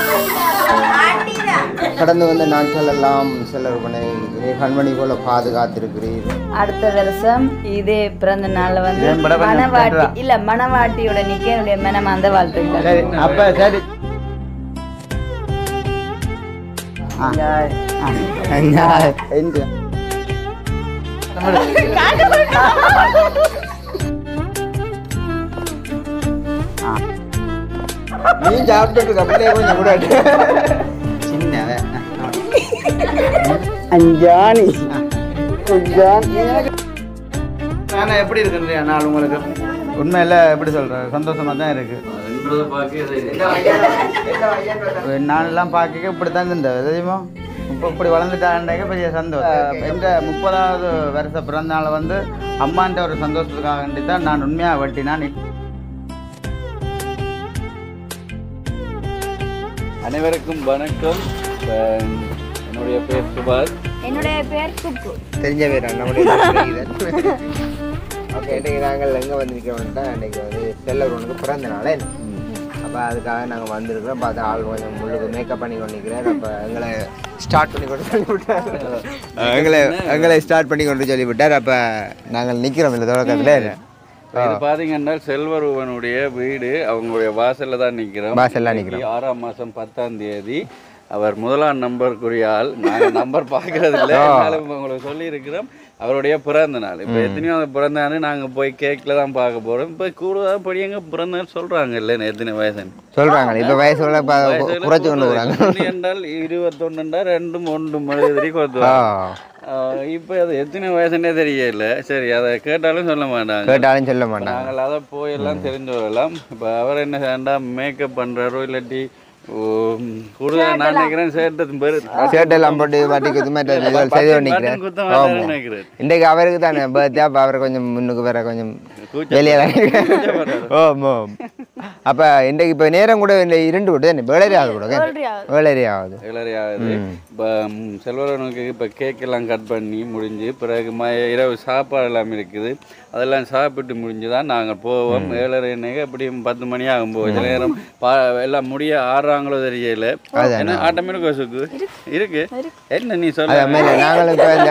கடந்து வந்த நாட்கள் எல்லாம் செல்லவனை இதே கண்மணி போல பாதுகாத்திருக்கிறீர் அடுத்த வருஷம் இதே பிறந்த நாள்ல வந்து இதே படம் கொஞ்சம் மணவாட்டி கேட்டுடா. இல்ல மணவாட்டியோட நிக்க என்னுடைய மனமார்ந்த வாழ்த்துக்கள் சரி அப்ப சரி என்று நீ சாப்பிட்டு இருக்க பிள்ளைய கொஞ்சம் கூட சின்னவன் அஞ்சாணி ஆனா எப்படி இருக்குன்றியா நாள் உங்களுக்கு உண்மையில எப்படி சொல்றேன் சந்தோஷமா தான் இருக்கு நானெல்லாம் பார்க்க இப்படி தான் இருந்தது தெரியுமா இப்போ இப்படி வளர்ந்துட்டாண்டாக்க பெரிய சந்தோஷம் எங்க முப்பதாவது வருஷ பிறந்த நாளை வந்து அம்மான்ற ஒரு சந்தோஷத்துக்காக வேண்டி தான் நான் உண்மையாக வெட்டினான் அனைவருக்கும் வணக்கம் அஹ் என்னுடைய பேர் சுபாஷ் என்னுடைய பேர் சுப்பு தெரிஞ்ச பேர் நம்முடைய ஓகே இன்றைக்கு நாங்கள் எங்கே வந்திருக்கோம்னா இன்றைக்கு வந்து செல்லவனுக்கு பிறந்த நாளே அப்போ அதுக்காக நாங்கள் வந்திருக்கிறோம் பார்த்து ஆள் கொஞ்சம் முள்ளுக்கு மேக்கப் பண்ணி கொண்டிருக்கிறார் அப்போ எங்களை ஸ்டார்ட் பண்ணி கொண்டு சொல்லி விட்டார் எங்களை எங்களை ஸ்டார்ட் பண்ணி கொண்டு சொல்லி விட்டார் அப்போ நாங்கள் நிற்கிறோம் இந்த தொடக்கத்தில் இது பாத்தீங்கன்னா செல்வரூபனுடைய வீடு அவங்களுடைய வாசல்ல தான் நிக்கிறோம் வாசல்ல நிக்கிறோம். இன்னைக்கு ஆறாம் மாசம் பத்தாம் தேதி அவர் முதலாம் நம்பருக்குரிய ஆள் நாங்க நம்பர் பார்க்கறது இல்லை இருந்தாலும் உங்களுக்கு சொல்லி இருக்கிறோம் அவருடைய பிறந்த நாள் இப்போ எத்தனையோ அந்த பிறந்த நாள் நாங்க போய் கேக்ல தான் பார்க்க போறோம் இப்போ கூடுதலாக படியங்க பிறந்த நாள் சொல்றாங்க இல்லைன்னு எத்தனை வயசுன்னு சொல்கிறாங்க இப்போ வயசோட இப்போ குறைச்சி கொண்டு போகிறாங்க ஒன்று என்றால் இருபத்தொன்னுண்டா ரெண்டும் ஒன்று எழுதி கொடுத்து இப்போ அது எத்தனை வயசுன்னே தெரியல சரி அதை கேட்டாலும் சொல்ல மாட்டாங்க கேட்டாலும் சொல்ல மாட்டாங்க நாங்கள் அதை போய் எல்லாம் தெரிஞ்சு வரலாம் இப்போ அவர் என்ன செய்யண்டா மேக்கப் பண்ணுறாரோ இல்லாட்டி கூடுதல் நான் நினைக்கிறேன் சேர்த்தது பேர் சேட்டெல்லாம் போட்டு வட்டி குத்து மாதிரி இதுகள் செய்து கொண்டிருக்கிறேன் குத்த மாட்டாருன்னு ஆமாம் நினைக்கிறேன் இன்றைக்கு அவருக்கு தானே பர்த்டே அப்போ அவரை கொஞ்சம் முன்னுக்கு வேற கொஞ்சம் வெளியே ஓம் அப்போ இன்றைக்கு இப்போ நேரம் கூட இந்த இரண்டு விட்டு தானே வேளரி ஆகுது கூட வேளரி ஆகுது கிளறி ஆகுது இப்போ செல்வரனுக்கு இப்போ கேக் எல்லாம் கட் பண்ணி முடிஞ்சு பிறகு ம இரவு சாப்பாடு எல்லாம் இருக்குது அதெல்லாம் சாப்பிட்டு முடிஞ்சு தான் நாங்கள் போவோம் ஏழரை என்னைக்கு எப்படியும் பத்து மணி ஆகும் போவோம் சில நேரம் பா எல்லாம் முடிய ஆடுறாங்களோ தெரியல என்ன ஆட்டோமேட்டிக் வசுக்கு இருக்கு என்ன நீ அது சொல்ல மாதிரி நாங்களும் இப்போ இந்த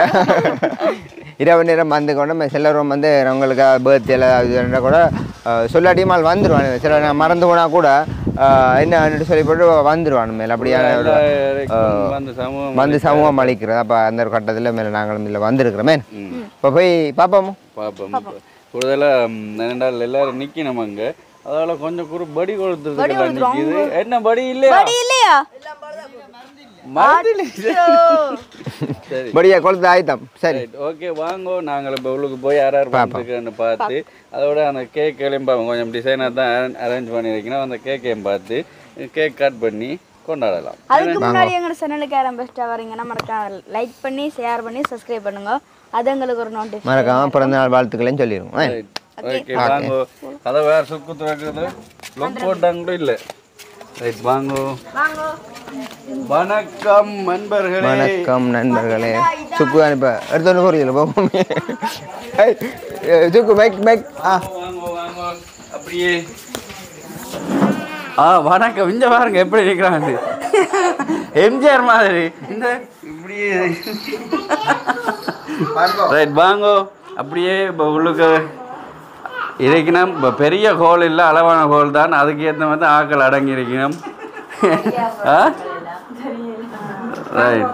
இரவு நேரம் வந்து கொண்டு சிலரும் வந்து உங்களுக்கு பர்த்டேல அது கூட அஹ், சொல்லாட்டியுமால் வந்துடுவானு சில நான் மறந்து போனால் கூட அஹ், என்னன்னு சொல்லி போட்டு வந்துடுவானு மேலே அப்படியான ஒரு வந்து சமூகம் வந்து சமூகம் அளிக்கிறது அப்போ அந்த ஒரு கட்டத்தில் மேலே நாங்களும் இதில் வந்திருக்கிறோமே இப்போ போய் பார்ப்போமோ பார்ப்போம் இப்போ கூடுதலாக என்னென்றால் எல்லாரும் நிற்கணும் அங்கே அதனால கொஞ்சம் குறு படி கொடுத்துருக்கலாம் நிற்கிது என்ன படி இல்லையா இல்லையா மறந்துடு. சரி படியா கொளுத்து ஆயுதம் சரி ஓகே வாங்கோ நாங்கள் இப்போ உள்ளுக்கு போய் யார் யார் வந்துருக்குன்னு பார்த்து அதோட அந்த கேக்கையும் பார்ப்போம் கொஞ்சம் டிசைனாக தான் அரேஞ்ச் பண்ணியிருக்கணும் அந்த கேக்கையும் பார்த்து கேக் கட் பண்ணி கொண்டாடலாம் அதுக்கு முன்னாடி எங்களோட சேனலுக்கு யாரும் பெஸ்ட்டாக வரீங்கன்னா மறக்காம லைக் பண்ணி ஷேர் பண்ணி சப்ஸ்கிரைப் பண்ணுங்க அது எங்களுக்கு ஒரு நோட்டிஃபிகேஷன் மறக்காம பிறந்த நாள் வாழ்த்துக்களையும் சொல்லிடுவோம் ஆ. ஓகே வாங்கோ கதை வேற சுக்கு துறக்குது லொக் போட்டாங்களோ இல்லை ரைட் வாங்கோ வணக்கம் நண்பர்களே வணக்கம் நண்பர்களே சுக்கு அனுப்ப எடுத்து ஒன்று புரியல போகும் ஏய், ஏய், சுக்கு பைக் பைக் ஆ வாங்கோ வாங்கோ அப்படியே ஆ வணக்கம் இங்க பாருங்க எப்படி இருக்கிறாங்க எம்ஜிஆர் மாதிரி இந்த இப்படியே ரைட் வாங்கோ அப்படியே இப்போ உள்ளுக்கு இருக்கணும் இப்போ பெரிய ஹோல் இல்லை அளவான ஹோல் தான் அதுக்கு ஏற்ற மாதிரி ஆக்கள் அடங்கி இருக்கணும் ஆ ரைட்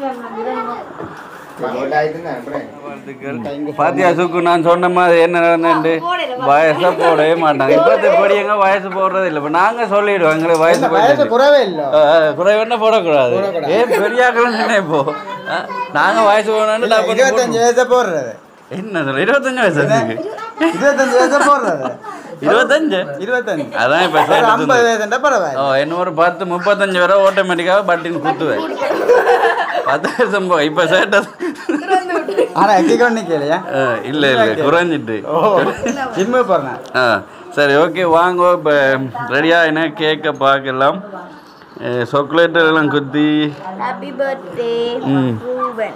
பாத்தியா சுக்கு நான் சொன்ன மாதிரி என்ன நடந்துட்டு வயசை போடவே மாட்டாங்க இப்போத்த படியங்க வயசு போடுறது இல்லை இப்போ நாங்கள் சொல்லிடுவோம் எங்களுக்கு வயசு போயிடுச்சு குறவே இல்லை குறைவெண்ண போடக்கூடாது ஏன் பெரியாக்களும் சொன்னேன் இப்போ ஆ, நாங்க வயசு போனோன்னு டப்புன்னு இருபத்தஞ்சு போடுவோம். வயசை போடுறது என்ன சொல்ல இருபத்தஞ்சு வயசு இருக்கு இருபத்தஞ்சு வயசை போடுறது இருபத்தஞ்சு இருபத்தஞ்சு அதான் இப்போ ஒரு ஐம்பது வயசுண்டா பரவாயில்ல ஓ இன்னும் ஒரு பத்து முப்பத்தஞ்சு வரை ஆட்டோமேட்டிக்காக பட்டின் குத்துவேன் பத்து வருஷம் போ இப்போ சேட்டை ஆனா எக்கிக்கோ நிக்கலையா ஆ, இல்ல இல்ல குறைஞ்சிட்டு ஜிம்மு போறேன் ஆ சரி ஓகே வாங்க இப்போ ரெடியாக என்ன கேக்கை பார்க்கலாம் சாக்லேட் எல்லாம் குத்தி ஹாப்பி பர்த்டே ம் ரூபன்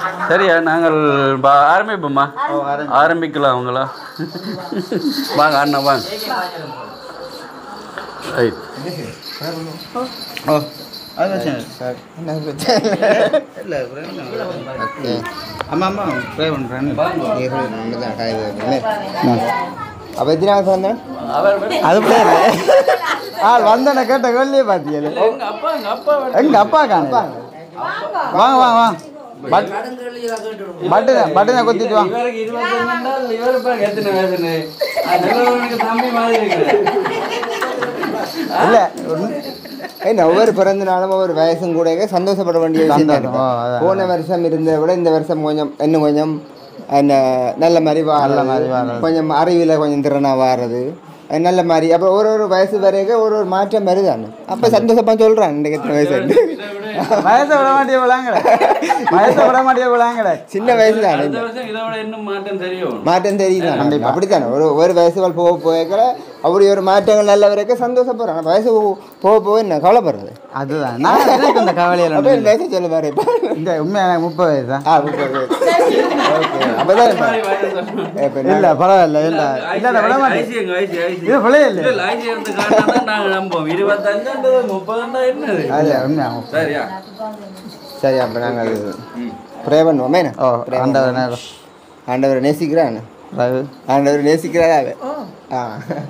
சரியா நாங்கள் பா- ஆரம்பிப்போம்மா ஆரம்பிக்கலாம் அவங்களா வாங்க அண்ணா வாங்க ரைட் ஓ அது பிரச்சனை சார் என்ன பிரச்சனை இல்லை ஓகே அம்மா அம்மா ட்ரை பண்ணுறேன் நீங்கள் உண்மைதான் காய்கறி அப்போ எத்தனை நாள் வந்தேன் அது பிள்ளை இல்லை ஆள் வந்தன கேட்ட கேள்வியே பார்த்தியது எங்க அப்பா எங்க அப்பா எங்க அப்பா காண வாங்க வாங்க வாங்க பட் பட்டனை பட்டனை கொத்திட்டு வாங்க இவருக்கு இருபத்தஞ்சு நாள் இவரு பாருங்க எத்தனை வயசுன்னு அது நல்லவனுக்கு தம்பி மாதிரி இருக்கிறார் இல்லை என்ன ஒவ்வொரு பிறந்த நாளும் ஒவ்வொரு வயசும் கூட சந்தோஷப்பட வேண்டிய விஷயம் தான் சந்தோஷம், ஓ, அதான். போன வருஷம் இருந்ததை விட இந்த வருஷம் கொஞ்சம் இன்னும் கொஞ்சம் என்ன நல்ல மாதிரி நல்ல மாதிரி வாரது வாரது. கொஞ்சம் அறிவில் கொஞ்சம் திறனாக வாரது அது நல்ல மாதிரி அப்புறம் ஒரு ஒரு வயசு வரைக்கும் ஒரு ஒரு மாற்றம் வருதானு அப்போ சந்தோஷமா சொல்கிறான் இன்றைக்கு எத்தனை வயசு வயசை விட மாட்டிய விளாங்கட வயசை விட மாட்டிய விளாங்கட சின்ன வயசு தானே அடுத்த வருஷம் இதை விட இன்னும் மாற்றம் தெரியும் மாற்றம் தெரியுது அப்படித்தானே ஒரு ஒரு வயசுகள் போக போக அப்படி ஒரு மாற்றங்கள் நல்ல வரைக்கும் சந்தோஷப்படுறாங்க வயசு போ- போக போக என்ன கவலைப்படுறது அதுதான் நான் எனக்கு இந்த கவலையில் அப்போ இந்த வயசு சொல்ல பாரு இப்போ இந்த உண்மையாக எனக்கு முப்பது வயசு தான் ஆ முப்பது வயசு ஓகே அப்போதான் இப்போ இல்லை பரவாயில்ல இல்லை இல்லை விட மாட்டேன் ஐசி எங்க ஐசி ஐசி இது பிள்ளைய இல்லை இல்ல ஐசி எடுத்து காட்டினா தான் நாங்க நம்புவோம் இருபத்தஞ்சாண்டது முப்பதுண்டா என்னது அது உண்மையாக சரியா சரி அப்போ நாங்கள் ப்ரே பண்ணுவோமே ஓ அந்த நேரம் ஆண்டவரை நேசிக்கிறான் ரகு ஆண்டவர் நேசிக்கிறாரா அவன் ஆ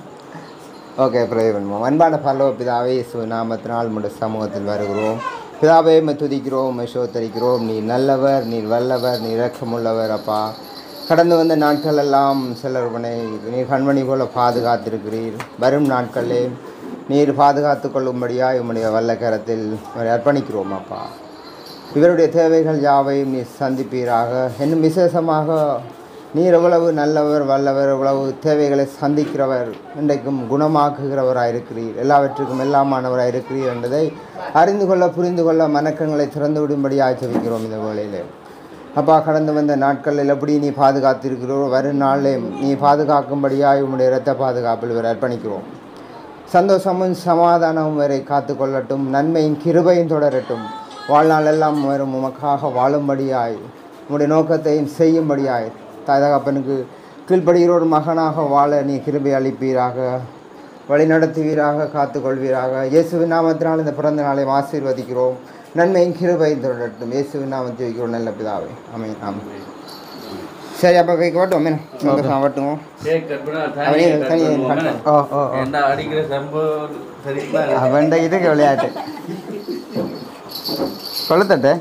ஓகே ப்ரே பண்ணுவோம் அன்பான பல்லவ பிதாவே இயேசு நாமத்தினால் முட சமூகத்தில் வருகிறோம் பிதாவே உம்மை துதிக்கிறோம் உம்மை சோத்தரிக்கிறோம் நீ நல்லவர் நீர் வல்லவர் நீர் இரக்கமுள்ளவர் அப்பா கடந்து வந்த நாட்கள் எல்லாம் சிலர்வனை நீர் கண்மணி போல பாதுகாத்திருக்கிறீர் வரும் நாட்களே நீர் பாதுகாத்து கொள்ளும்படியாக உம்முடைய வல்ல கரத்தில் உம்மை அர்ப்பணிக்கிறோம் அப்பா இவருடைய தேவைகள் யாவையும் நீ சந்திப்பீராக இன்னும் விசேஷமாக நீர் எவ்வளவு நல்லவர் வல்லவர் எவ்வளவு தேவைகளை சந்திக்கிறவர் இன்றைக்கும் குணமாக்குகிறவராக இருக்கிறீர் எல்லாவற்றுக்கும் எல்லாமானவராக இருக்கிறீர் என்பதை அறிந்து கொள்ள புரிந்து கொள்ள மனக்கங்களை திறந்து விடும்படியாக ஜெபிக்கிறோம் இந்த வேளையிலே அப்பா கடந்து வந்த நாட்களில் எப்படி நீ பாதுகாத்திருக்கிறோ வரும் நாளிலே நீ பாதுகாக்கும்படியாக உம்முடைய இரத்த பாதுகாப்பில் இவர் அர்ப்பணிக்கிறோம் சந்தோஷமும் சமாதானமும் வரை காத்து கொள்ளட்டும் நன்மையும் கிருபையும் தொடரட்டும் வாழ்நாளெல்லாம் வரும் உமக்காக வாழும்படியாய் உம்முடைய நோக்கத்தையும் செய்யும்படியாய் தாய் தகப்பனுக்கு கீழ்ப்படுகிற ஒரு மகனாக வாழ நீ கிருபை அளிப்பீராக வழி நடத்துவீராக காத்துக்கொள்வீராக இயேசுவின் நாமத்தினால் இந்த பிறந்த நாளை ஆசீர்வதிக்கிறோம் நன்மையும் கிருபையும் தொடரட்டும் இயேசுவின் நாமத்தை வைக்கிறோம் நல்ல பிதாவே அமீன் ஆமாம் சரி அப்போ வைக்க வட்டும் அமீன் சந்தோஷம் வட்டும் கேக் கட் பண்ணா அவனே தனியா கட் தனியா பண்ணுவோம் cut என்ன? ஓ ஓ ஓ என்ன அடிக்கிற சம்பவம் சரிங்களா அவன்ட இதுக்கு விளையாட்டு கொளுத்தட்டு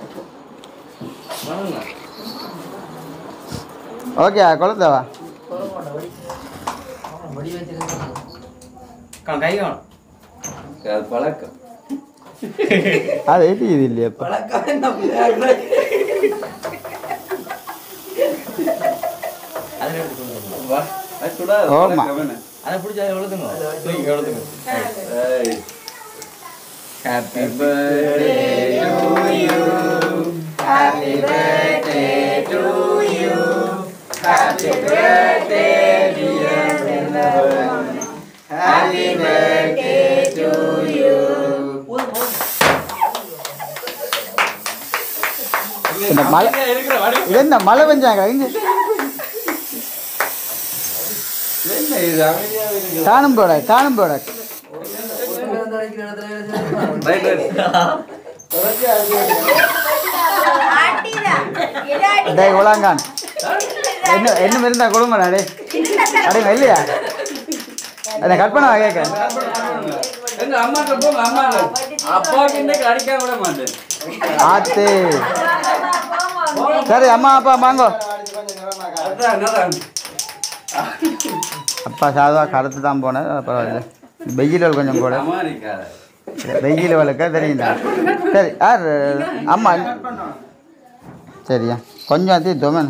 ஓகே கொளுத்தவா அது பழக்கம் அது எது இது இல்லையாப்பா வா, அது சுடாது, ஆமா. பழக்கம் என்ன? தூக்கி கொளுத்துங்க. ஏய். Happy birthday to you. Happy birthday to you. Happy birthday, dear Silver. Happy birthday to you. இந்த மழை இங்க இருக்கிற வடி- இது என்ன மழை பெஞ்சாங்க இங்க என்ன இது அமைதியாவே இருக்குது. காணும் போட காணும் போட Right, right. டேய் உலாங்கான் என்ன என்ன இருந்தா கொடுங்கடா டே அடே இல்லையா அதை கட் பண்ண கேட்க எங்க அம்மாட்ட போங்க அம்மா அப்பாவுக்கு இன்னைக்கு அடிக்க விட மாட்டேன் ஆத்து சரி அம்மா அப்பா வாங்கோ அதான் அதான் அப்பா சாதா கடத்து தான் போனேன் பரவாயில்ல வெயில் கொஞ்சம் போட அம்மா இருக்காத வெயில் வளர்க்க தெரியுதா சரி யார் அம்மா சரியா கொஞ்சம் தீர்த்தோமே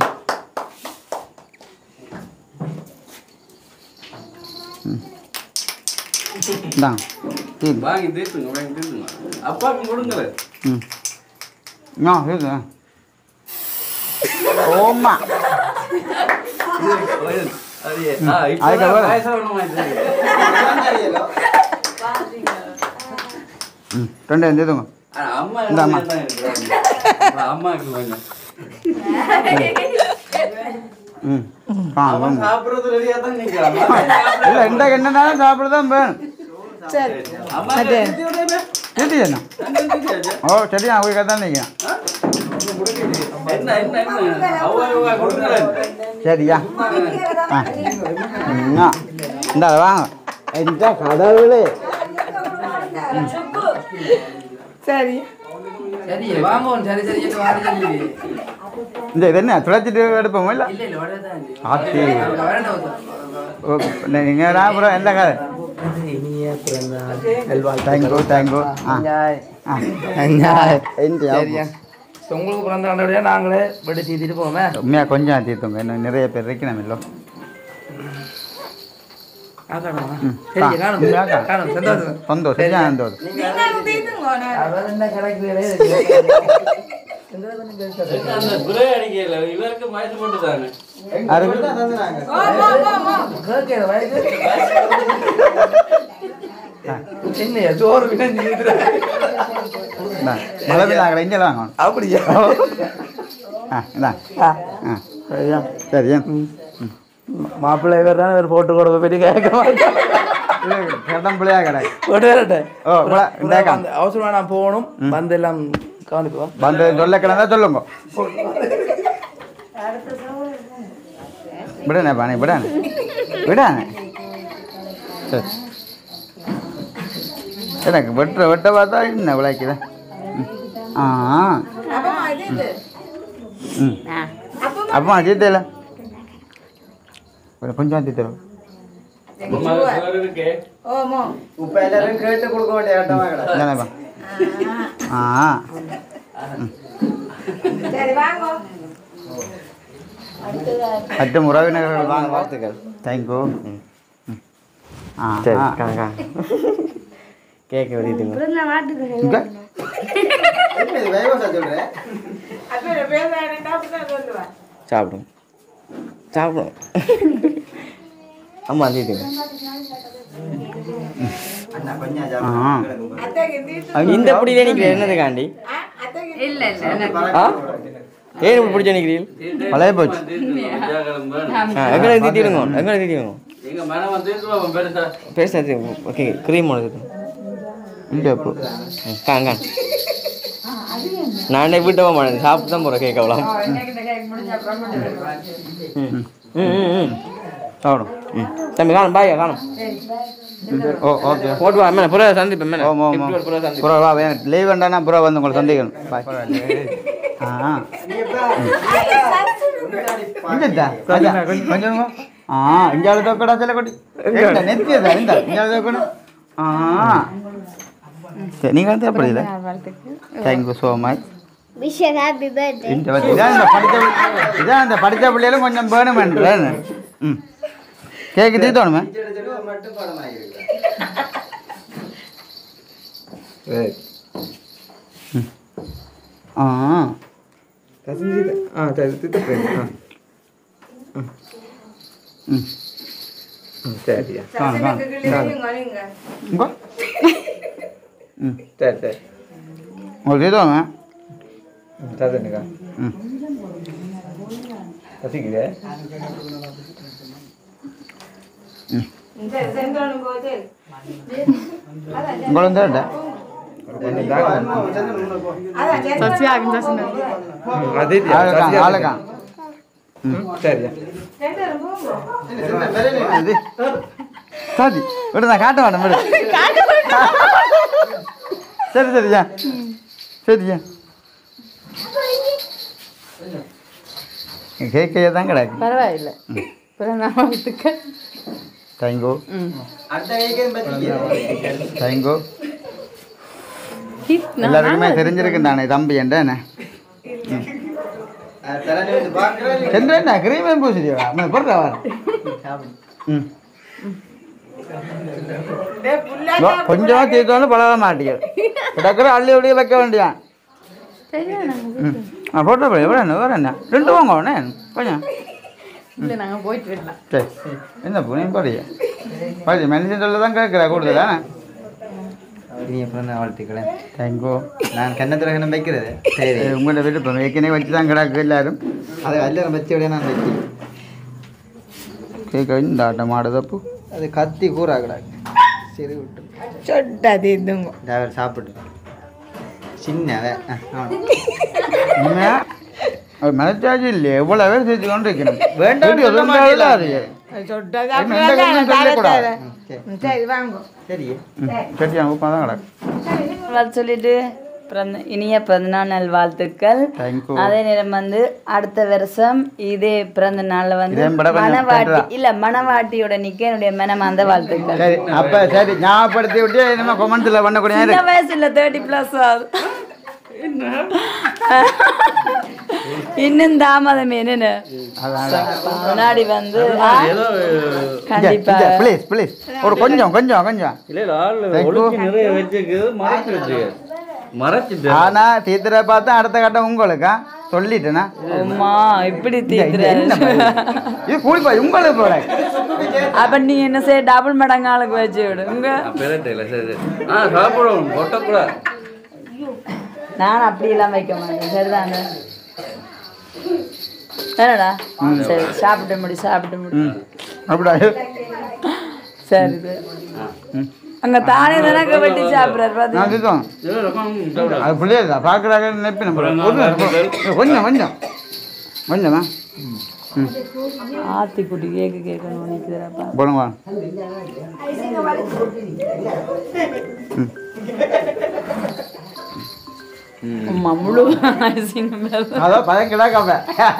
ம் இந்தாங்க தீர்த்து வாங்கி தீர்த்துங்க வாங்கி தீர்த்துங்க அப்பாவுக்கு கொடுங்கல ம் ஆ இருக்கு ஓமா அது ஆ, இப்ப அதுக்கப்புறம்? வயசானவங்க தெரியும். ம் ரெண்டு தீர்த்துங்க ஆனா, அம்மா இந்த அம்மா. தான் இருக்கிறாங்க அம்மாவுக்கு கொஞ்சம் ம் ஆ வாங்க சாப்பிட்றது ரெடியாக தான் நிற்கிறான் இல்லை இந்த என்னன்னாலும் சாப்பிட தான் வேணும் சரி என்ன ஓ சரி நான் போய் கதான் நிற்கிறேன் என்ன என்ன என்ன அவ்வளோ கொடுக்குறேன் சரியா ஆ ம், ஆ. இந்தா அதை வாங்க இந்த கடவுளே சரி வாங்க சரி சரி என்ன வாடி சொல்லி இந்த இது என்ன துளைச்சிட்டு எடுப்போம் இல்லை இல்ல இல்ல வரதான் ஆத்தி வரணும் நீங்கள் நான் அப்புறம் எந்த கதை இனிய பிறந்தாள் நல்வாழ்த்து தேங்க்யூ தேங்க்யூ ஆ ஆ சரியா உங்களுக்கு பிறந்த நாளோடய நாங்களே விட செய்துட்டு போவோமே உண்மையாக கொஞ்சம் தீர்த்துங்க இன்னும் நிறைய பேர் இருக்கணும் இல்லை ஆக்கணுமா ம். சரி ஆ, காணும் உண்மையா காணும். காணும் சந்தோஷம் சந்தோஷம் சரியா சந்தோஷம் அதான் என்ன கணக்கு அந்த குரே அடிக்கல இவருக்கு மயத்து போட்டு தானே என்னையா சோறு வினஞ்சு மழை நாங்கள் இங்கே வாங்க அப்படியா ஆ இதான் ஆ சரியா சரியா மாப்பிள்ளை இவர் தான் இவர் போட்டு கொடுக்க பெரிய கேட்க மாட்டேன் கட்டம் பிள்ளையா கடை போட்டு வரட்டேன் ஓ கூட இந்த வந்து அவசரமா நான் போகணும் வந்து எல்லாம் கவனிக்குவோம் வந்து சொல்ல கிடந்தா சொல்லுங்க விடணே பாணி விடணே விடணே சரி எனக்கு வெட்ட வெட்ட பார்த்தா என்ன விளைக்குது ஆ ம் அப்பா தீர்த்தையில் கொஞ்சம் தீர்த்தரும் இருக்கு இப்போ எல்லாரும் கேட்டு கொடுக்க வேண்டிய கட்டமாக கிடக்கு தானேப்பா ஆ மற்ற உறவினர்கள் வாங்க வாழ்த்துக்கள் தேங்க்யூ ஆ சரி ஆ. காங்க கேட்க வெட்டிட்டுங்க இங்க சாப்பிடுங்க சாப்பிடுங்க அம்மா தீட்டுங்க ஆ இந்த பிடியில நிற்கிறேன் என்னதுக்காண்டி இல்ல இல்ல ஆ ஏன் இப்படி பிடிச்ச நிற்கிறீர்கள் பழைய போச்சு ஆ எங்களை தீட்டிடுங்க எங்களை தீட்டிடுங்க எங்க மனம் வந்து அவன் பெருசா பேச ஓகே க்ரீம் ஒன்று இங்கே இப்போ காங்க நானே வீட்டு போக மாட்டேன் சாப்பிட்டு தான் போகிறேன் கேட்க அவ்வளோ ம் ம் ம் ம் சாப்பிடும் ம் தம்பி காணும் பாய் காணும் ஓ ஓகே போட்டு வா மேலே புற சந்திப்பேன் மேலே ஓம் ஓம் புற சந்திப்பேன் புறா வா எனக்கு லீவ் வேண்டாம்னா புறா வந்து உங்களை சந்திக்கணும் பாய் ஆ இங்கத்தா கொஞ்சம் கொஞ்சம் ஆ இஞ்சால தோக்கடா சில கொடி நெத்தியதா இந்த இஞ்சால தோக்கணும் ஆ சரி நீங்கள் வந்து எப்படி இல்லை thank you so much wish happy birthday இந்த வச்சு இதான் இந்த படித்த இதான் இந்த படித்த பிள்ளைகளும் கொஞ்சம் வேணுமென்றேன் ம் கேக்கு தீத்தோணுமே ஆ ஆ சரி திட்டு ம் சரியா காணும் காணும் இங்கோ ம் சரி சரி உங்களுக்கு தீத்தோங்க தந்துனுக்கா ம் பசிக்குது உங்களுக்கு தேட்டா ஆளுக்கான் ஆளுக்கான் சரியா இது சரி விடு நான் காட்ட வேண்டாம் விடு சரி சரியா சரியா கேக்கையே தான் கிடக்கு பரவாயில்ல பிறநாமத்துக்கு தேங்க்யூ தேங்க்யூ எல்லாருக்குமே தெரிஞ்சிருக்கு நானே தம்பி என்ன என்ன கிரீமே பூசிடியா போடுறா வர ம் வா, கொஞ்சமா தீர்த்தாலும் பழக மாட்டீங்க கிடக்கிற அள்ளி அப்படியே வைக்க வேண்டியான் ம் ஆ போட்டோ போய் எவ்வளோ என்ன வேறு என்ன ரெண்டு வாங்க உடனே கொஞ்சம் இல்ல நாங்க போயிட்டு வரலாம் சரி என்ன புனியும் படிய படி மனுஷன் சொல்ல தான் கேட்குறா கூடுதலா இனிய பிறந்த வாழ்த்துக்களேன் தேங்க்யூ நான் கண்ணத்துல கண்ணம் வைக்கிறது சரி உங்களோட விருப்பம் ஏற்கனவே வச்சு தான் கிடக்கு எல்லாரும் அது எல்லாரும் வச்ச விட நான் வைக்கிறேன் கேட்க இந்த ஆட்டம் ஆடுதப்பு அது கத்தி கூறா கிடாது சரி விட்டு சொட்டா தீர்ந்துங்க அவர் சாப்பிட்டு சின்ன வே- ஆ, ஆமாம். உண்மையா அது மனச்சாட்சி இல்லையே எவ்வளோ பேர் சேர்த்து கொண்டு இருக்கணும் வேண்டாம் வீடியோ சொல்ல சொல்றதே மாட்டீங்களா? அது. சொட்டா என்ன எந்த கண்ணும் சொல்லக்கூடாது. சரி. சரி வாங்க சரி ம், சட்டியா உப்பா தான் கிடக்கு வாழ்த்து சொல்லிட்டு பிறந்த இனிய பிறந்தநாள் நல்வாழ்த்துக்கள் தேங்க்யூ அதே நேரம் வந்து அடுத்த வருஷம் இதே பிறந்த நாள்ல வந்து இதே விட கொஞ்சம் மணவாட்டி better-ஆ. இல்ல மணவாட்டியோட நிக்க என்னுடைய மனமார்ந்த வாழ்த்துக்கள் சரி அப்போ சரி ஞாபகப்படுத்தி விட்டு இனிமேல் கொமெண்ட்ஸில் பண்ணக்கூடிய சின்ன வயசுல தேர்ட்டி பிளஸ் ஆகுது இன்னும் தாமதம் என்னன்னு முன்னாடி வந்து ஆ, கண்டிப்பா ப்ளீஸ் ப்ளீஸ் ஒரு கொஞ்சம் கொஞ்சம் கொஞ்சம் இல்லை இல்லை ஆள் ஒழுங்கு நிறைய வச்சிருக்குது மறைச்சு வச்சுக்க மறைச்சிட்டு ஆனா தீத்திர பார்த்தா அடுத்த கட்டம் உங்களுக்கா சொல்லிட்டேனா அம்மா இப்படி இது என்ன தீத்துற மாதிரி? இது கூலிப்பா உங்களுக்கு போற அப்ப நீ என்ன செய்ய டபுள் மடங்கு ஆளுக்கு வச்சு விடுங்க பெரட்டையில் சரி சரி ஆ சாப்பிடுவோம் கொட்டக்கூடாது நான் அப்படி எல்லாம் வைக்க மாட்டேன் சரிதானே என்னடா சரி சாப்பிட்டு முடி சாப்பிட்டு முடி அப்படியா சரி சரி அங்க தானே தானே வெட்டி சாப்பிடுறாரு நான் பாத்தீங்க திட்டோம் இது ரகம் சாப்பிடாது. அது பிள்ளையா பார்க்குறாங்க நெப்பி நம்ம கொஞ்சம் கொஞ்சம் கொஞ்சமா ம் ஆத்தி குட்டி கேக்கு கேட்கணும் நினைக்கிறப்பா போடுங்க அம்மா முழு ஐசிங் மேல. அதான் பழம் கிடாக்காம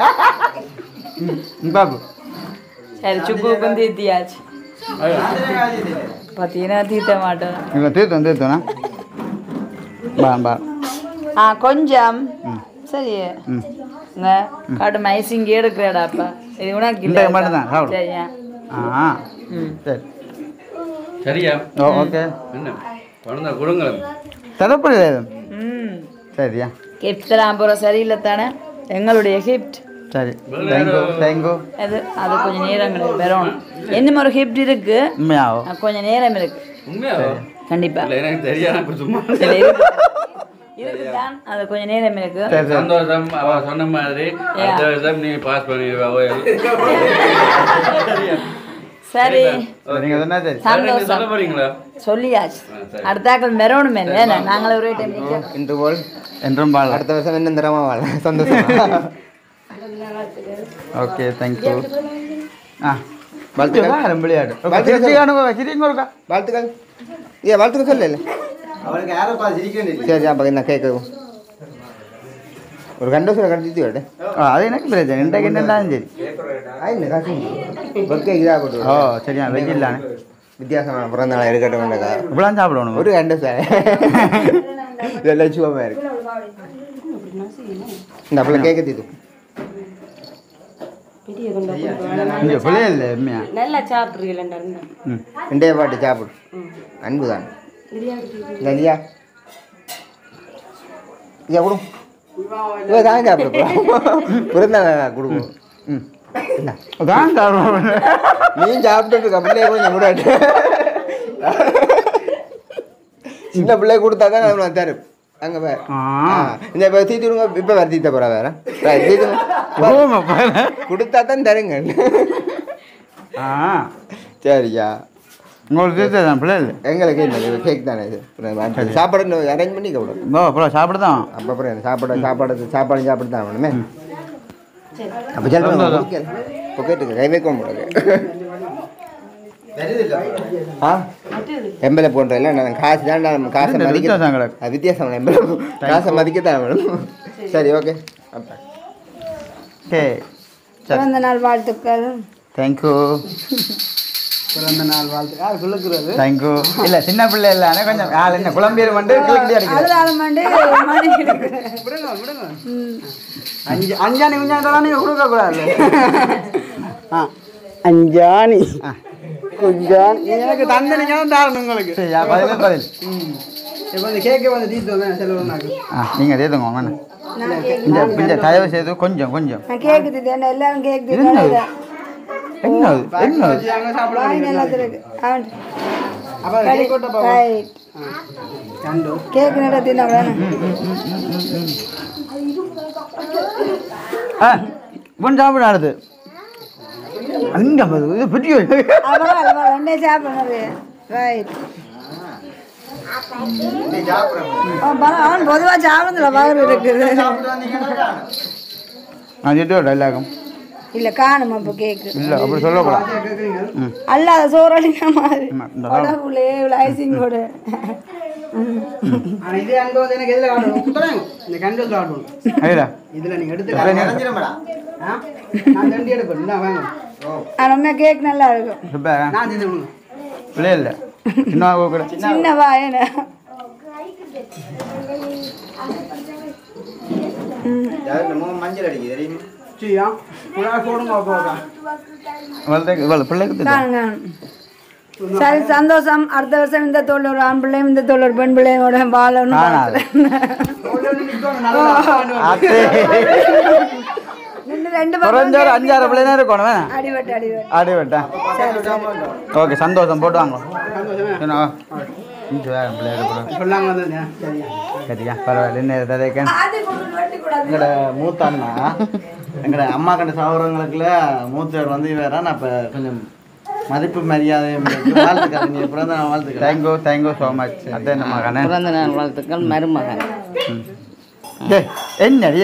பாபு சரி சுக்குக்கும் தீத்தியாச்சு பார்த்தீங்கன்னா தீத்த மாட்டேன் இல்லை தீர்த்தம் தீர்த்தம்ண்ணா பா பா ஆ கொஞ்சம் சரி ம் இங்க கடும் ஐசிங் எடுக்கிறடாப்பா இது உனக்கு இந்த இல்லை மட்டும் தான் சாப்பிடு சரியா ஆ ம் சரி சரியா ஓ ஓகே என்ன குழந்தை கொடுங்களேன் தரப்படி ம் சரியா கிஃப்ட் தரான் போகிற சரியில்லை தானே எங்களுடைய கிஃப்ட் சரி தேங்க்யூ தேங்க்யூ அது அது கொஞ்சம் நேரங்கள் பெறணும் இன்னும் ஒரு கிஃப்ட் இருக்கு உண்மையாவோ அது கொஞ்சம் நேரம் இருக்கு உண்மையா கண்டிப்பா இல்லை எனக்கு தெரியாது சும்மா இல்ல, இருக்கு. இருக்குதான் அது கொஞ்சம் நேரம் இருக்கு சரி சரி சந்தோஷம் அவ சொன்ன மாதிரி அடுத்த வருஷம் நீ பாஸ் பண்ணிடுவா சரி நீங்கள் சொன்னா சரி சந்தோஷம் சொல்ல போறீங்களா சொல்லியாச்சு அடுத்தாக்கள் மெரவணும் என்ன நாங்களே ஒரே டைம் நிற்க இன்று போல் என்றும் பால் அடுத்த வருஷம் இன்னும் தரமா வாழ சந்தோஷமா ஓகே தேங்க்யூ ஆ வாழ்த்துக்கள். வாழ்த்துக்கள் விளையாடு வாழ்த்துக்கள். சிரிச்சிக்கானுங்க சிரிங்க இருக்கா வாழ்த்துக்கள் ஏ வாழ்த்துக்கள் சொல்லல அவளுக்கு யாரோ பார்த்து சிரிக்க சரி அப்போ என்ன கேட்கவும் ஒரு கண்டு சொல்ல கண்டு விட ஆ, அது எனக்கு பிரச்சனை இன்றைக்கு என்னதான் சரி ஆயின்னு காசு ஒர்க்கே இதாக போட்டு ஓ சரியா வெஜ் இல்லானே வித்தியாசமான பிறந்த நாள் இருக்கட்டும் இப்படிலாம் சாப்பிடணும் ஒரு கண்டு சார் இதெல்லாம் சுகமாக இருக்கு இந்த அப்பளம் கேட்க தீது இங்கே பிள்ளை இல்லை உண்மையா நல்லா சாப்பிட்றீங்களா ம் ரெண்டே பாட்டு சாப்பிடு அன்பு தான் இல்லையா ஐயா கொடு இவ தான் சாப்பிட பிறந்த நாள் கொடுக்கும் ம் அதான் சாப்பிடுவோம் நீ சாப்பிட்டு இருக்க பிள்ளைய கொஞ்சம் விடாட்டு சின்ன பிள்ளை கொடுத்தா தான் நான் தரும் அங்க பாரு ஆ ஆ, இந்த இப்போ தீத்து விடுங்க இப்போ வேறு தீத்த போகிறா வேற Right, தீத்துங்க. ஓமா பாரு கொடுத்தா தான் தருங்க ஆ சரியா உங்களுக்கு தெரிஞ்சது தான் பிள்ளை இல்லை எங்களுக்கு இல்லை கேக் தானே இது அப்புறம் சாப்பாடு அரேஞ்ச் பண்ணி விடும் ஓ அப்புறம் சாப்பிடுதான் அப்போ அப்புறம் என்ன சாப்பாடு சாப்பாடு சாப்பாடு சாப்பிட்டு தான் வேணுமே அப்போ சொல்லுங்க இப்போ கேட்டுக்க கை வைக்க முடியாது ஆ எம்பளை போன்றதில்ல நான் காசு தான் நம்ம காசை இந்த மதிக்க வித்தியாசம் கிடக்கு. அது வித்தியாசம் எம்பளை காசை மதிக்கத்தான் வேணும் சரி ஓகே அப்போ ஓகே சரி பிறந்த நாள் வாழ்த்துக்கள் தேங்க்யூ பிறந்த நாள் வாழ்த்து யார் குழுக்கிறது தேங்க்யூ இல்லை சின்ன பிள்ளை இல்லை ஆனால் கொஞ்சம் ஆள் என்ன குழம்பியர் மட்டும் கிளிக்கிட்டே இருக்குது அழுதாலும் மண்டு மணி விடுங்க விடுங்க அஞ்சு அஞ்சாணி குஞ்சாண்டெல்லாம் நீங்கள் கொடுக்கக்கூடாது ஆ அஞ்சாணி குஞ்சான் எனக்கு தந்த நீங்கள் தான் தாரணும் உங்களுக்கு சரியா பதில் பதில் இப்போ இந்த கேக்கை வந்து தீர்த்து செலவுனாக்கு ஆ நீங்கள் தேதுங்க வேணாம் இந்த இந்த தயவு செய்து கொஞ்சம் கொஞ்சம் நான் கேக்கு திட்டேன் எல்லாரும் கேக்கு என்னது? திட்டேன் என்னது என்னது சாப்பிட வாங்கி எல்லாத்துக்கும் அவன் அப்போ கேக் கொட்ட ரைட் கேக் நல்லா தின்ன வேணும் ஆ இவன் சாப்பிட அடுத்து அங்க பாரு, இது பெரிய அப்புறம் அல்வா ரெண்டே சாப்பிடுறது ரைட் அவன் பொதுவாக சாப்பிடுறதுல பவர் இருக்குது நான் சொல்லிட்டு டைலாகும் இல்லை காணும் அப்போ கேக்கு இல்லை அப்படி சொல்லக்கூடாது ம் அல்லாத சோறாளிங்க மாதிரி ஆமா, இந்த உடம்புலே இவ்வளோ ஐசிங்கோட ஆனா இதே அங்க வந்து எனக்கு எதுல காட்டணும் குத்துறேன் இந்த கண்டில் காட்டணும் ஐயா இதுல நீங்க எடுத்து ஆ? நான் தண்டி எடுப்பேன் இந்தா வாங்க ஆனால் கேக் நல்லா இருக்கும் இப்போ நான் செஞ்சு விடுங்க இல்லை இல்லை இன்னும் கூட சின்ன வாயன மஞ்சள் அடிக்குது தெரியுமா சரியா புறா போடுங்க அப்போ இவள்தான் இவள் பிள்ளைக்கு தெரியும். காணுங்க சரி சந்தோஷம் அடுத்த வருஷம் இந்த தோல் ஒரு ஆண் பிள்ளையும் இந்த தோல் ஒரு பெண் பிள்ளையோட வாழணும் காணாது. அத்தே. நின்று ரெண்டு குறைஞ்ச ஒரு அஞ்சாறு பிள்ளை தான் இருக்கணும் வேணா அடிபட்டு அடிபட்டு அடி விட்டேன் ஓகே சந்தோஷம் போட்டு வாங்க என்ன இங்கே வேறு பிள்ளை இருக்கணும் சொல்லாங்க வந்தது சரியா சரியா பரவாயில்ல என்ன ததைக்கன் எங்களோட மூத்த அண்ணா எங்களோட அம்மா கண்ட சகோதரங்களுக்குள்ள மூத்தவர் வந்து வேற நான் இப்போ கொஞ்சம் மதிப்பு மரியாதை வாழ்த்துக்கள் நீ பிறந்த நாள் வாழ்த்துக்கள் தேங்க்யூ தேங்க்யூ ஸோ மச் அதான் என்ன மகனே பிறந்த நாள் வாழ்த்துக்கள் மருமகன் ஏய், என்னடி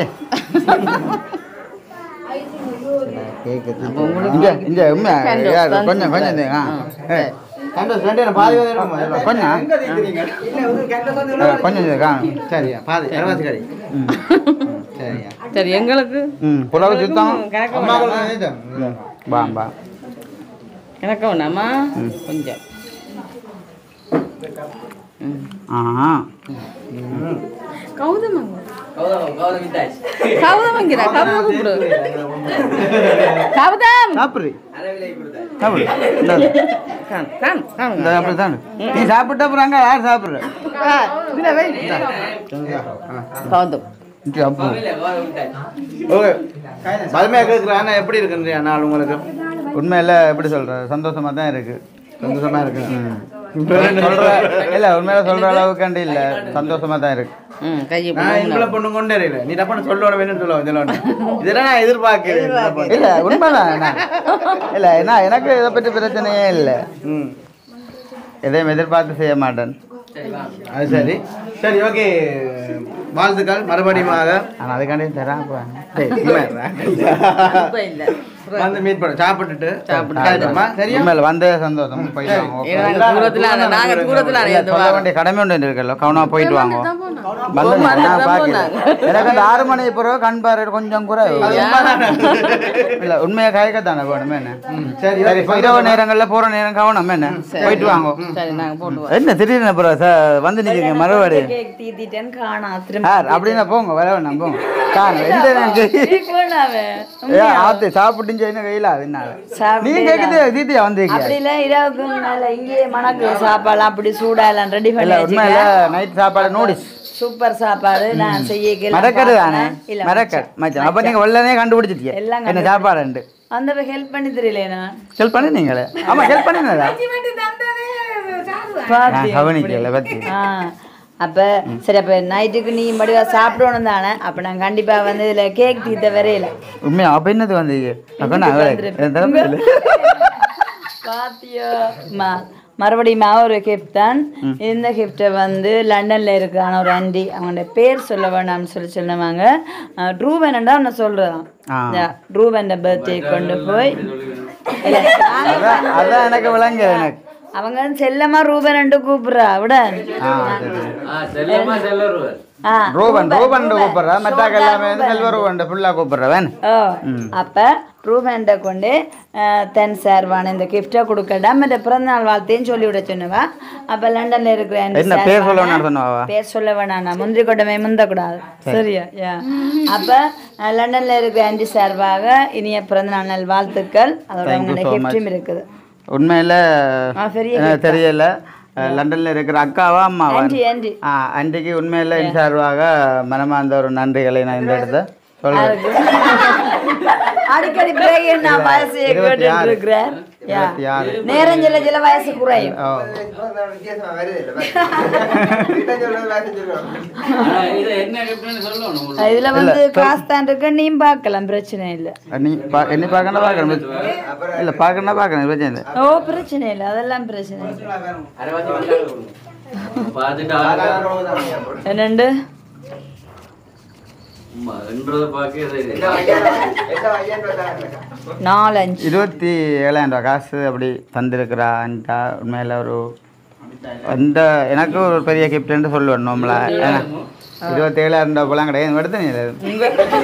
இங்க இங்க உண்மை யார் கொஞ்சம் கொஞ்சம் இந்த, ஆ. ஏய், கண்டோஸ் ரெண்டு பேரும் பாதி பாதி எடுக்குமா? இதுல கொஞ்சம் ஆ, கொஞ்சம் இது, காணும். சரியா பாதி அரவாசி கறி ம் சரியா சரி எங்களுக்கு ம் புலவு சுத்தம் கணக்கு அம்மா ம் பா பா கணக்க வேணாமா கொஞ்சம் ஆ கௌதமங்க கௌதமங்கிறா கௌதம் கூப்பிடு கௌதம் சாப்பிடு சாப்பிடு இந்தாரு. காண் காண் காணுங்க இந்த அப்படி தானே நீ சாப்பிட்ட அப்புறம் அங்கே யார் சாப்பிட்ற கௌதம் இது அப்போ ஓகே பழமையாக கேட்குறேன் ஆனால் எப்படி இருக்குன்றியா நாள் உங்களுக்கு உண்மையில் எப்படி சொல்கிற சந்தோஷமாக தான் இருக்கு சந்தோஷமாக இருக்கு சொல்கிற இல்லை உண்மையில சொல்கிற அளவுக்காண்டி இல்லை சந்தோஷமாக தான் இருக்கு ம் கையை நான் இவ்வளோ பொண்ணு கொண்டே இல்லை நீ டப்பான சொல்லோட வேணும்னு சொல்ல சொல்லணும் இதெல்லாம் நான் எதிர்பார்க்கிறேன் இல்லை உண்மைதான் நான் இல்லை ஏன்னா எனக்கு இதை பற்றி பிரச்சனையே இல்லை ம் எதையும் எதிர்பார்த்து செய்ய மாட்டேன் அது சரி சரி ஓகே வாழ்த்துக்கள் மறுபடியும் ஆனால் அதுக்காண்டி தரேன் இப்போ இல்லை வந்து மீட் பண்ண சாப்பிட்டுட்டு சாப்பிட்டு சரியா உண்மையில வந்தே சந்தோஷம் போயிட்டு வாங்க okay. நாங்க தூரத்துல ஆன- நாங்க தூரத்துல ஆன இல்ல, இந்த சொல்ல வாரம். வேண்டிய கடமை ஒன்று இருக்குல்ல கவனமா போயிட்டு வாங்க வந்து போமாட்டேன் நான் தான் பார்க்கிறேன். போனாங்க. எனக்கு அந்த ஆறு மணி பிறகு கண் பார்வை கொஞ்சம் கூட இல்ல உண்மையா கயக்க தானே வேணும் என்ன சரி சரி இப்ப இரவு நேரங்கள்ல போற நேரம் கவனம் என்ன போயிட்டு வாங்க சரி நாங்க போட்டு வரோம். என்ன திடீர்னு அப்புறம் சார் வந்து நிக்கிறீங்க மறுபடியும் கேக் தீத்திட்டேன்னு காணா சார் அப்படின்னா போங்க வர வேணாம் போங்க காணும் எந்த நேரம் ஏ ஆத்து சாப்பிட்டு செய்யணும் கையில அதனால நீங்க கேக்குது தீதியா வந்தீங்க அப்படி இல்லை இரவுக்கு மேலே இங்கேயே மணக்கு சாப்பாடு அப்படி சூடாலாம் ரெடி பண்ணி இல்ல உண்மையில வச்சுக்க நைட் சாப்பாடு நூடிஸ் சூப்பர் சாப்பாடு நான் செய்ய மறக்கடு தானே மறக்கடு மச்சான் அப்ப நீங்க வெள்ளனே கண்டுபிடிச்சிட்டீங்க எல்லாம் என்ன சாப்பாடு அந்த ஹெல்ப் பண்ணி தெரியல நான் ஹெல்ப் பண்ணி நீங்களே ஆமா ஹெல்ப் பண்ணினதா நான் கவனிக்கல பத்தி ஆ அப்போ சரி அப்போ நைட்டுக்கு நீ மடிவா சாப்பிடணும் தானே அப்போ நான் கண்டிப்பாக வந்து இதில் கேக் தீத்த வரையில உண்மையா அப்ப என்னது வந்தீங்க அப்ப நான் என் தரப்பு இல்லை. பாத்தியோ மா மறுபடியும் ஒரு கிஃப்ட் தான் இந்த கிஃப்ட்டை வந்து லண்டன்ல இருக்கிறான ஒரு ஆண்டி அவங்களோட பேர் சொல்ல வேணாம்னு சொல்லி சொன்னவாங்க ரூபன் தான் நான் சொல்றதான் ரூபன் பர்த்டே கொண்டு போய் இல்ல, அதான் அதான் எனக்கு விளங்க எனக்கு அவங்க செல்லமா ரூபன் கூப்பிடுறா விட ஆ சரி செல்லமா செல்லருவர் ஆ ரூபன் ரூபன் கூப்பிடுறா மெட்டாக்கு எல்லாமே வந்து செல்வ ரூபன் ஃபுல்லா கூப்பிடுறவன் ஓ அப்ப ரூபன்ட கொண்டு தென் சார்வான இந்த கிஃப்டை கொடுக்கடா மற்ற பிறந்தநாள் வாழ்த்தையும் சொல்லி விட சொன்னவா அப்ப லண்டன்ல இருக்கிற ஆண்டி என்ன பேர் சார்பான- சொல்ல வேணாம்னு சொன்னவா பேர் சொல்ல வேணாம் நான் முந்திரி கொட்டமே முந்தக்கூடாது சரியா யா அப்ப அஹ், லண்டன்ல இருக்கிற ஆண்டி சார்பாக இனிய பிறந்தநாள் நல் வாழ்த்துக்கள் அதோட Thank you உங்களோட so கிஃப்டும் இருக்குது உண்மையில ஆ, பெரிய எனக்கு தெரியல அஹ், லண்டன்ல இருக்கிற அக்காவா அம்மாவா ஆண்டி ஆண்டி ஆ அன்றைக்கு உண்மையில என் சார்பாக மனமார்ந்த ஒரு நன்றிகளை நான் இந்த இடத்த சொல்றேன் அடிக்கடி பிரேக் நான் வயசையை இருபத்தி கேட்டுட்டு ஆறு. இருக்கிறேன் யா இருபத்தி ஆறு நேரம் சில சில வயசு குறையும் ஓ வித்தியாசமா வருது இல்ல ரிட்டன் சொல்றது வேற சொல்லுவோம் ஆனா இது என்ன கிஃப்ட்னு சொல்லணும் இதுல வந்து கிளாஸ் தான் இருக்கு நீயும் பார்க்கலாம் பிரச்சனை இல்லை நீ பா என்ன பார்க்கணும் பார்க்கணும் இல்லை பார்க்கணும்னா பார்க்கணும் பிரச்சனை இல்லை ஓ பிரச்சனை இல்லை அதெல்லாம் பிரச்சனை இல்லை அரைவாசி வந்தாங்க கொடுங்க. பார்த்துட்டு ஆளுங்க என்னண்டு அம்மா, என்றதை பார்க்க இது இது. என்ன ஐயா என்ன ஐயா வந்தாங்க நாலஞ்சு இருபத்தி ஏழாயிரம் ரூபா காசு அப்படி தந்திருக்கிறான்ட்டா உண்மையில் ஒரு அந்த எனக்கு ஒரு பெரிய கிஃப்ட்னு சொல்லுவேன் நம்மள இருபத்தி ஏழாயிரம் ரூபா போலாம் கிடையாது எடுத்து நீ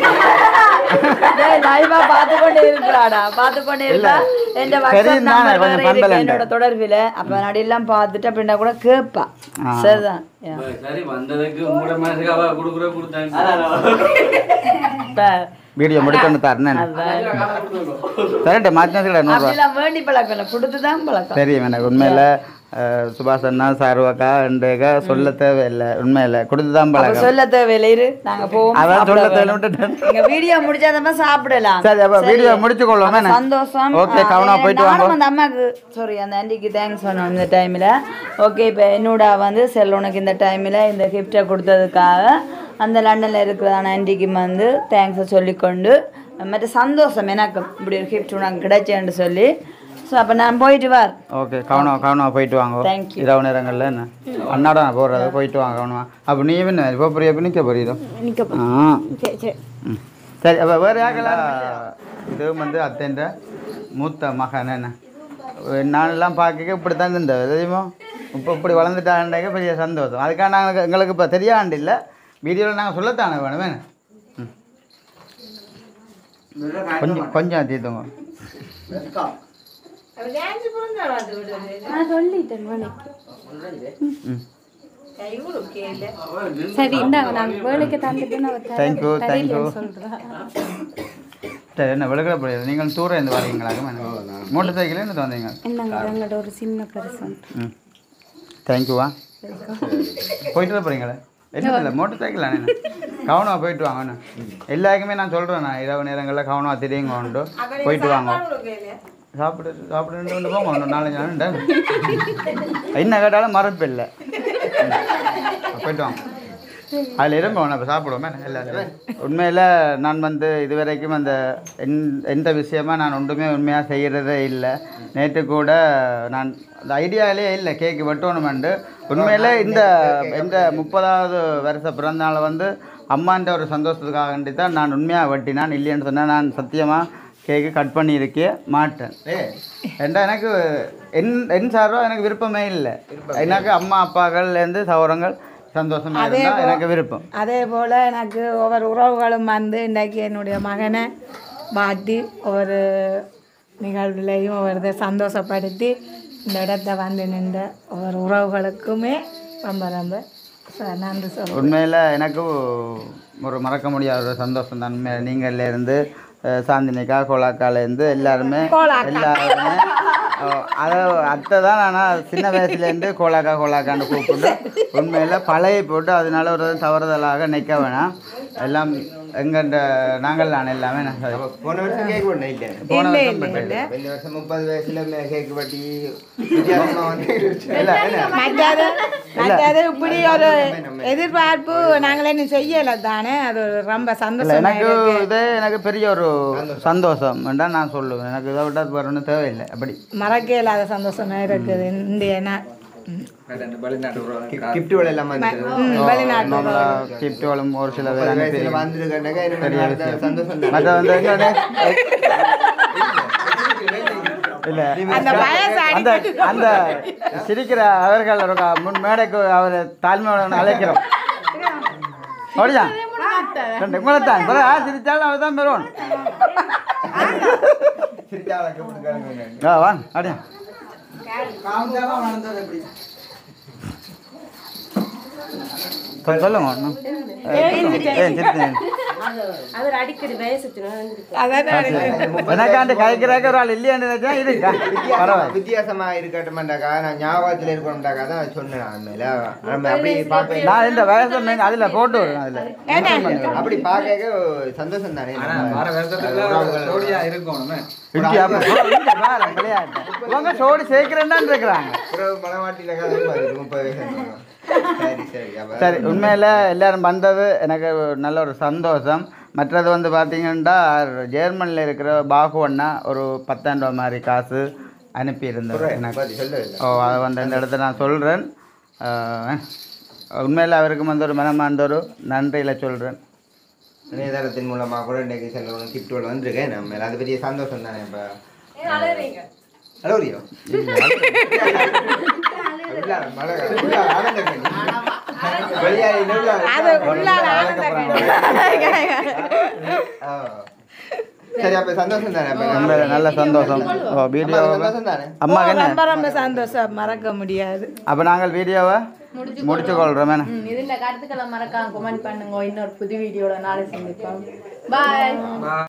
லைவா பார்த்து கொண்டே இருக்கிறாடா பார்த்து கொண்டே இருக்கா என் வாட்ஸ்அப் தெரியும் தானே, நம்பர் கொஞ்சம் வேற இருக்கு பந்தலண்டை. என்னோட தொடர்பில் அப்ப நடிலாம் பார்த்துட்டு அப்படின்னா கூட கேட்பா ஆ. சரிதான் யா. சரி வந்ததுக்கு உங்களோட மனசுக்கு அவ கொடுக்குற கொடுத்தாங்க இப்ப வீடியோ முடிக்கணும் தரேன் அதான். சரிட்டு மாற்றினா நூறுரூவா அப்படிலாம் வேண்டி பழக்கம் இல்லை கொடுத்துதான் பழக்கம் தெரியும் எனக்கு உண்மையில் சுபாஷ் அண்ணா சாருவாக்கா ரெண்டுக்கா சொல்ல தேவையில்லை உண்மையில் கொடுத்து தான் அப்ப பழக்கம் சொல்ல தேவையில்லை இரு நாங்க போவோம் அதான் சாப்பிட சொல்ல வேணும். தேவையில்லை விட்டுட்டேன் எங்க வீடியோ முடிச்சாதமா சாப்பிடலாம் சரி, அப்ப வீடியோ முடிச்சு கொள்வோமே அப்ப என்ன? சந்தோஷம் ஓகே, ஆ, கவனமா ஏ, போயிட்டு நானும் வாங்க. அந்த அம்மாக்கு சாரி அந்த ஆண்டிக்கு தேங்க்ஸ் பண்ணணும் இந்த டைமில் ஓகே இப்போ என்னோட வந்து செல்வனுக்கு இந்த டைமில் இந்த கிஃப்டை கொடுத்ததுக்காக அந்த லண்டனில் இருக்கிறதான ஆண்டிக்கு வந்து தேங்க்ஸை சொல்லிக்கொண்டு மற்ற சந்தோஷம் எனக்கு இப்படி ஒரு கிஃப்ட் உனக்கு கிடைச்சேன்னு சொல்லி ஸோ அப்போ நான் போயிட்டு வார் ஓகே கவனம் கவனமாக போயிட்டு வாங்க Thank you. இரவு நேரங்களில் என்ன அண்ணாட நான் போடுறது போயிட்டு வாங்க கவனமா அப்போ நீ என்ன இப்போ புரிய இப்போ நிற்க புரியுதோ ஆ சரி சரி ம். சரி அப்போ வேறு யாருக்கெல்லாம் இதுவும் வந்து அத்தேன்ற மூத்த மகன் என்ன நானெல்லாம் பார்க்க இப்படி தான் இருந்த தெரியுமோ இப்போ இப்படி வளர்ந்துட்டாண்டாக்க பெரிய சந்தோஷம் அதுக்காக நாங்கள் எங்களுக்கு இப்போ தெரியாண்டு இல்லை வீடியோவில் நாங்கள் சொல்லத்தானே வேணும் வேணும் ம். கொஞ்சம் கொஞ்சம் தீர்த்துங்க நான் சொல்லிட்டேன் வேலைக்கு ம் சரி இந்தாங்க நான் வேலைக்கு தந்துட்டு அவர் தேங்க்யூ தேங்க்யூ சொல்றேன் சரி என்ன விழுக்கிற முடியாது நீங்கள் தூரம் இருந்து வரீங்களாக்க மோட்டர் சைக்கிள் என்ன வந்தீங்க என்னங்க எங்களோட ஒரு சின்ன பரிசன் ம் தேங்க்யூவா போயிட்டு தான் போகிறீங்களே என்ன இல்லை மோட்டர் சைக்கிள் அண்ணே கவனமாக போயிட்டு வாங்க அண்ணா எல்லாருக்குமே நான் சொல்கிறேன் நான் இரவு நேரங்களில் கவனமாக தெரியுங்க உண்டு போயிட்டு வாங்க சாப்பிடு சாப்பிட்டு கொண்டு போங்க ஒன்று நாலஞ்சு நாள் என்ன கேட்டாலும் மறப்பு இல்லை ம். போயிட்டு வாங்க அதில் இருங்க ஒன்று இப்போ சாப்பிடுவோமே எல்லாரும் உண்மையில் நான் வந்து இதுவரைக்கும் அந்த எந் எந்த விஷயமா நான் ஒன்றுமே உண்மையாக செய்கிறதே இல்லை நேற்று கூட நான் அந்த ஐடியாவிலே இல்லை கேக்கு வெட்டணுமெண்டு உண்மையில் இந்த இந்த முப்பதாவது வருஷ பிறந்தநாளை வந்து அம்மான்ற ஒரு சந்தோஷத்துக்காக வேண்டி தான் நான் உண்மையாக வெட்டினான் இல்லைன்னு சொன்னால் நான் சத்தியமாக கேக்கு கட் பண்ணியிருக்கே மாட்டேன் ஏண்டா எனக்கு என் என் சார்பாக எனக்கு விருப்பமே இல்லை எனக்கு அம்மா அப்பாக்கள்லேருந்து சௌரங்கள் சந்தோஷமாக இருந்தால் எனக்கு விருப்பம் அதே போல் எனக்கு ஒவ்வொரு உறவுகளும் வந்து இன்றைக்கி என்னுடைய மகனை மாட்டி ஒவ்வொரு நிகழ்வுலையும் ஒவ்வொரு இதை சந்தோஷப்படுத்தி இந்த இடத்த வந்து நின்ற ஒவ்வொரு உறவுகளுக்குமே ரொம்ப ரொம்ப ச- நன்றி சொல்லுவேன் உண்மையில் எனக்கு ஒரு மறக்க முடியாத ஒரு சந்தோஷம் தான் உண்மையில நீங்கள்ல இருந்து அஹ், சாந்தினிக்கா கோலாக்காலேருந்து எல்லாருமே எல்லாருமே அஹ், அதை அத்தை தான் நான் சின்ன வயசுலேருந்து கோலாக்கா கோலாக்கான்னு கூப்பிட்டு உண்மையில் பழைய போட்டு அதனால ஒரு தவறுதலாக நிற்க வேணாம் எல்லாம் எங்கள்கிட்ட நாங்கள் நான் எல்லாமே நான் அப்ப போன வருஷம் கேக் பண்ண இல்லை போன வருஷம் பண்ணேன். இந்த வருஷம் முப்பது வயசுல கேக் வெட்டி வித்தியாசமா வந்து இல்லை இல்லை மற்றது மற்றது இப்படி ஒரு எதிர்பார்ப்பு நாங்களே இன்னும் செய்யலை தானே அது ஒரு ரொம்ப இல்லை சந்தோஷம் எனக்கு இதே எனக்கு பெரிய ஒரு சந்தோஷம் தான் நான் சொல்லுவேன் எனக்கு இதை விட்டு வேறு ஒன்றும் தேவையில்லை அப்படி மறக்க இல்லாத சந்தோஷமா இருக்குது இந்த நாள் கிஃப்ட் வேலை எல்லாம் வந்துருக்கு வெளிநாட்டு நம்மள கிஃப்ட்டுகளும் ஒரு சில பேர் முப்பது அனுப்பி வயசுல வந்திருக்கேன்னாக்கா எனக்கு பெரிய அடுத்த விஷயம். சந்தோஷம் தான் மற்ற வந்து இன்னொன்னு இல்ல அந்த வயசு அந்த அந்த சிரிக்கிற அவர்கள் ஒரு க- முன் மேடைக்கு அவர் தாழ்மையோட அழைக்கிறோம் அப்படியா ரெண்டு உங்களை தான் பிறகு யார் சிரிச்சாலும் அவர் தான் பெறுவோம் ஆ வா அப்படியா சொல்லுங்க ஒன்றும் ஏ சிரிச்சு அவர் அடிக்கடி வயசுக்கு அதான் எனக்காண்டு கதைக்கிறாக்க ஒரு ஆள் இல்லையான்னு நினைச்சா இருக்கா பரவாயில்ல வித்தியாசமா இருக்கட்டும்டாக்கா நான் ஞாபகத்துல இருக்கணும்டாக்கா தான் சொன்னேன் உண்மையில நம்ம அப்படி பார்க்க நான் இந்த வயசு மீன் அதில் போட்டு வருவேன் அதில் அப்படி பார்க்க சந்தோஷம் தானே இங்கே அப்போ இங்கே பாரு, விளையாட்டு இவங்க சோடி சேர்க்கிறேன்னு இருக்கிறாங்க மனவாட்டில முப்பது வயசு இருந்தாங்க. சரி சரி அப்ப சரி உண்மையில் எல்லாரும் வந்தது எனக்கு ஒரு நல்ல ஒரு சந்தோஷம் மற்றது வந்து பார்த்தீங்கன்னா ஜெர்மனியில் இருக்கிற பாகு அண்ணா ஒரு பத்தாயிரம் ரூபா மாதிரி காசு அனுப்பியிருந்தார் எனக்கு பாத்தி சொல்லவில்லை ஓ அதை வந்து இந்த இடத்துல நான் சொல்கிறேன் உண்மையில் அவருக்கு வந்து ஒரு மனமார்ந்த ஒரு நன்றியில் சொல்கிறேன் இணையதளத்தின் மூலமா கூட இன்னைக்கு சில கிஃப்ட்கள் வந்திருக்கேன் நம்ம அதை பெரிய சந்தோஷம் தானே இப்ப அலோரியோ உள்ளார மழை உள்ளார ஆனந்த கண்ணி. வெளியாகி உள்ளார. ஆ. சரி அப்ப சந்தோஷம் தானே அப்ப உண்மையில நல்ல சந்தோஷம் ஓ வீடியோ அம்மாவுக்கு சந்தோஷம் தானே அம்மாக்கு என்ன ரொம்ப ரொம்ப சந்தோஷம் மறக்க முடியாது அப்போ நாங்கள் வீடியோவை முடிச்சு கொள்கிறோம் என்ன இதுல கருத்துக்களை மறக்காம கமெண்ட் பண்ணுங்க இன்னொரு புது வீடியோல நாளை சந்திப்போம் பாய்